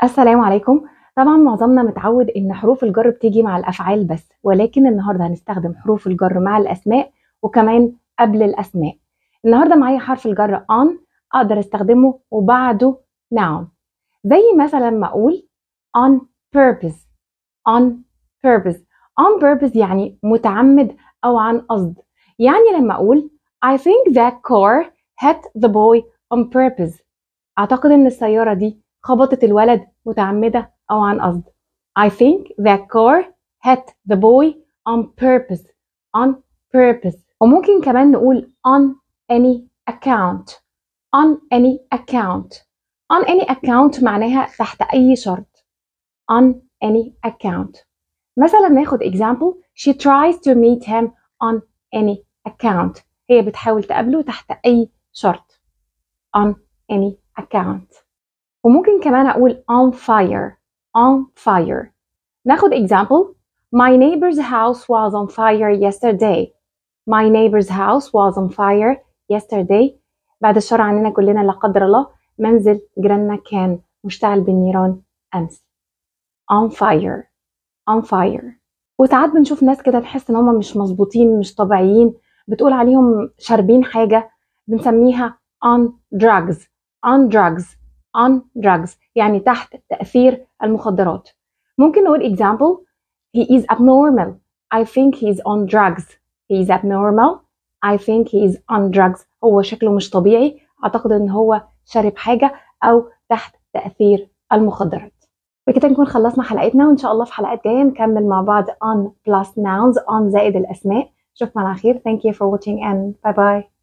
السلام عليكم طبعا معظمنا متعود ان حروف الجر بتيجي مع الافعال بس ولكن النهارده هنستخدم حروف الجر مع الاسماء وكمان قبل الاسماء النهارده معايا حرف الجر on اقدر استخدمه وبعده noun زي مثلا ما اقول on purpose on purpose on purpose يعني متعمد او عن قصد يعني لما اقول I think that car hit the boy on purpose اعتقد ان السياره دي خبطت الولد متعمدة أو عن قصد. I think that car hit the boy on purpose. On purpose. وممكن كمان نقول on any account. On any account. On any account معناها تحت أي شرط. On any account. مثلا ناخد example she tries to meet him on any account. هي بتحاول تقابله تحت أي شرط. On any account. وممكن كمان أقول on fire on fire ناخد example My neighbor's house was on fire yesterday My neighbor's house was on fire yesterday بعد الشر عننا كلنا لا قدر الله منزل جيراننا كان مشتعل بالنيران أمس on fire on fire وساعات بنشوف ناس كده تحس ان هم مش مظبوطين مش طبيعيين بتقول عليهم شاربين حاجة بنسميها on drugs on drugs on drugs يعني تحت تأثير المخدرات ممكن نقول example he is abnormal I think he is on drugs he is abnormal I think he is on drugs هو شكله مش طبيعي أعتقد إن هو شارب حاجة أو تحت تأثير المخدرات بكده نكون خلصنا حلقتنا وإن شاء الله في حلقات جاية نكمل مع بعض on plus nouns on زائد الأسماء أشوفكم على خير thank you for watching and bye bye